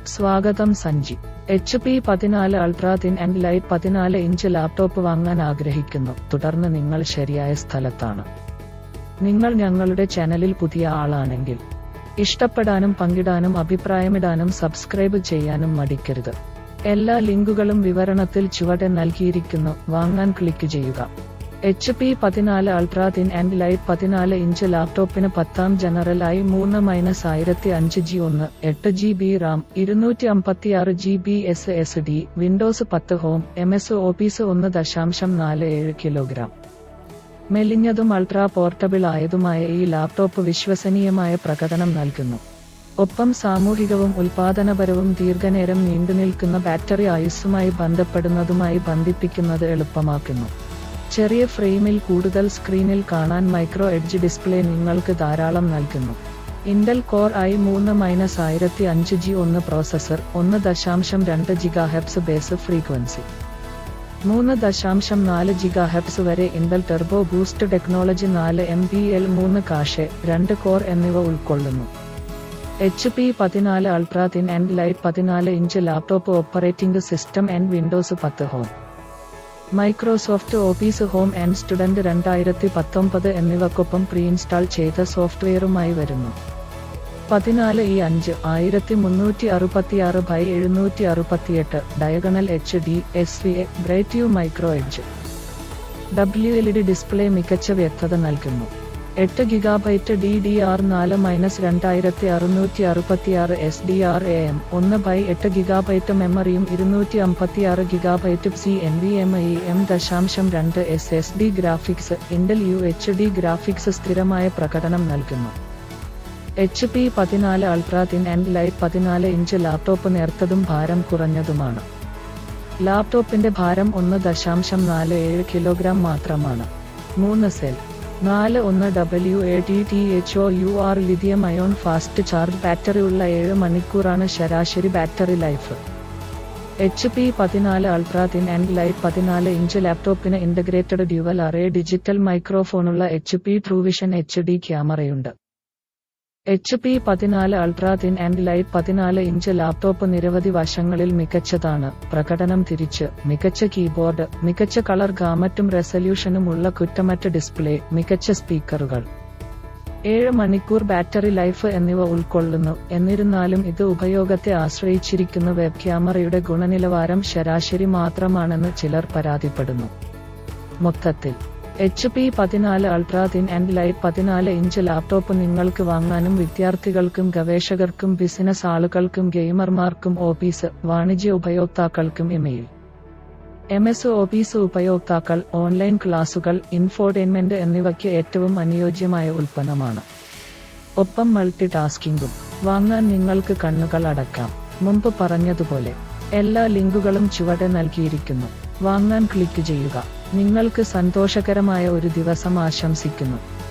സ്വാഗതം സഞ്ജി H P പതിനാല് അൾട്രാ തിൻ ആൻഡ് ലൈറ്റ് പതിനാല് ഇഞ്ച് ലാപ്ടോപ്പ് വാങ്ങാൻ ആഗ്രഹിക്കുന്നു തുടർന്ന് നിങ്ങൾ ശരിയായ സ്ഥലത്താണ് നിങ്ങൾ ഞങ്ങളുടെ ചാനലിൽ പുതിയ ആളാണെങ്കിൽ ഇഷ്ടപ്പെടാനും പങ്കിടാനും അഭിപ്രായമിടാനും സബ്സ്ക്രൈബ് ചെയ്യാനും മടിക്കരുത് എല്ലാ ലിങ്കുകളും വിവരണത്തിൽ ചുവടെ നൽകിയിരിക്കുന്നു വാങ്ങാൻ ക്ലിക്ക് ചെയ്യുക എച്ച് പി പതിനാല് അൾട്രാ തിൻ ആൻഡ് ലൈറ്റ് പതിനാല് ഇഞ്ച് ലാപ്ടോപ്പിന് പത്താം ജനറലായി മൂന്ന് മൈനസ് ആയിരത്തി അഞ്ച് ജി ഒന്ന് എട്ട് ജി ബി റാം ഇരുന്നൂറ്റി അമ്പത്തിയാറ് G B S S D Windows പത്ത് ഹോം എം എസ് ഓഫീസ് ഒന്ന് ദശാംശം നാല് ഏഴ് കിലോഗ്രാം മെലിഞ്ഞതും അൾട്രാ പോർട്ടബിൾ ആയതുമായ ഈ ലാപ്ടോപ്പ് വിശ്വസനീയമായ പ്രകടനം നൽകുന്നു ഒപ്പം സാമൂഹികവും ഉൽപാദനപരവും ദീർഘനേരം നീണ്ടുനിൽക്കുന്ന ബാറ്ററി ആയുസ്സുമായി ബന്ധപ്പെടുന്നതുമായി ബന്ധിപ്പിക്കുന്നത് എളുപ്പമാക്കുന്നു ചെറിയ ഫ്രെയിമിൽ കൂടുതൽ സ്ക്രീനിൽ കാണാൻ മൈക്രോ എഡ്ജ് ഡിസ്പ്ലേ നിങ്ങൾക്ക് ധാരാളം നൽകുന്നു ഇന്റൽ കോർ ഐ മൂന്ന് മൈനസ് ആയിരത്തി അഞ്ച് ജി ഒന്ന് പ്രോസസർ ഒന്ന് ദശാംശം രണ്ട് ജിഗാഹെപ്സ് ബേസ് ഫ്രീക്വൻസി മൂന്ന് ദശാംശം നാല് ജിഗാഹെപ്സ് വരെ ഇന്റൽ ടെർബോ ബൂസ്റ്റ് ടെക്നോളജി നാല് എം ബി എൽ മൂന്ന് കാഷെ രണ്ട് കോർ എന്നിവ ഉൾക്കൊള്ളുന്നു എച്ച് പി പതിനാല് അൾട്രാ തിൻ ആൻഡ് ലൈറ്റ് പതിനാല് inch laptop operating system and Windows പത്ത് home Microsoft office home and student രണ്ടായിരത്തി പത്തൊമ്പത് എന്നിവക്കൊപ്പം പ്രീ ഇൻസ്റ്റാൾ ചെയ്ത സോഫ്റ്റ്വെയറുമായി വരുന്നു പതിനാല് ഈ അഞ്ച് ആയിരത്തി മുന്നൂറ്റി അറുപത്തിയാറ് ബൈ എഴുന്നൂറ്റി അറുപത്തിയെട്ട് diagonal H D S V A bright U micro edge W L D display മികച്ച വ്യക്തത നൽകുന്നു എട്ട് ഗിഗാബൈറ്റ് ഡി ഡി ആർ നാല് മൈനസ് രണ്ടായിരത്തി അറുന്നൂറ്റി അറുപത്തിയാറ് S D R A M ഒന്ന് ബൈ എട്ട് ഗിഗാബൈറ്റ് മെമ്മറിയും ഇരുന്നൂറ്റി അമ്പത്തിയാറ് gigabyte C N V M I M ദശാംശം രണ്ട് S S D graphics Intel U H D graphics സ്ഥിരമായ പ്രകടനം നൽകുന്നു എച്ച് പി പതിനാല് അൾട്രാ തിൻ ആൻഡ് ലൈറ്റ് പതിനാല് ഇഞ്ച് ലാപ്ടോപ്പ് നേർത്തതും ഭാരം കുറഞ്ഞതുമാണ് ലാപ്ടോപ്പിന്റെ ഭാരം ഒന്ന് ദശാംശം നാല് ഏഴ് കിലോഗ്രാം മാത്രമാണ് മൂന്ന് സെൽ നാല് ഒന്ന് W A T T H O U R lithium ion fast charge battery ഉള്ള ഏഴ് മണിക്കൂറാണ് ശരാശരി ബാറ്ററി ലൈഫ് എച്ച് പി പതിനാല് അൾട്രാ തിൻ ആൻഡ് ലൈറ്റ് പതിനാല് ഇഞ്ച് ലാപ്ടോപ്പിന് ഇന്റഗ്രേറ്റഡ് ഡ്യുവൽ അറേ ഡിജിറ്റൽ മൈക്രോഫോണുള്ള H P TrueVision H D ക്യാമറയുണ്ട് H P പതിനാല് അൾട്രാ തിൻ ആൻഡ് ലൈറ്റ് പതിനാല് ഇഞ്ച് ലാപ്ടോപ്പ് നിരവധി വശങ്ങളിൽ മികച്ചതാണ് പ്രകടനം തിരിച്ച് മികച്ച കീബോർഡ് മികച്ച കളർ ഗാമറ്റും റെസല്യൂഷനും ഉള്ള കുറ്റമറ്റ ഡിസ്പ്ലേ മികച്ച സ്പീക്കറുകൾ ഏഴ് മണിക്കൂർ ബാറ്ററി ലൈഫ് എന്നിവ ഉൾക്കൊള്ളുന്നു എന്നിരുന്നാലും ഇത് ഉപയോഗത്തെ ആശ്രയിച്ചിരിക്കുന്ന വെബ് ക്യാമറയുടെ ഗുണനിലവാരം ശരാശരി മാത്രമാണെന്ന് ചിലർ പരാതിപ്പെടുന്നു മൊത്തത്തിൽ എച്ച് പി പതിനാല് അൾട്രാ തിൻ ആൻഡ് ലൈറ്റ് പതിനാല് ഇഞ്ച് ലാപ്ടോപ്പ് നിങ്ങൾക്ക് വാങ്ങാനും വിദ്യാർത്ഥികൾക്കും ഗവേഷകർക്കും ബിസിനസ് ആളുകൾക്കും ഗെയിമർമാർക്കും ഓഫീസ് വാണിജ്യ ഉപയോക്താക്കൾക്കും ഇമെയിൽ എം എസ് ഓഫീസ് ഉപയോക്താക്കൾ ഓൺലൈൻ ക്ലാസുകൾ ഇൻഫോർടൈൻമെന്റ് എന്നിവയ്ക്ക് ഏറ്റവും അനുയോജ്യമായ ഉൽപ്പന്നമാണ് ഒപ്പം മൾട്ടി ടാസ്കിംഗും വാങ്ങാൻ നിങ്ങൾക്ക് കണ്ണുകൾ അടക്കാം മുമ്പ് പറഞ്ഞതുപോലെ എല്ലാ ലിങ്കുകളും ചുവടെ നൽകിയിരിക്കുന്നു വാങ്ങാൻ ക്ലിക്ക് ചെയ്യുക നിങ്ങൾക്ക് സന്തോഷകരമായ ഒരു ദിവസം ആശംസിക്കുന്നു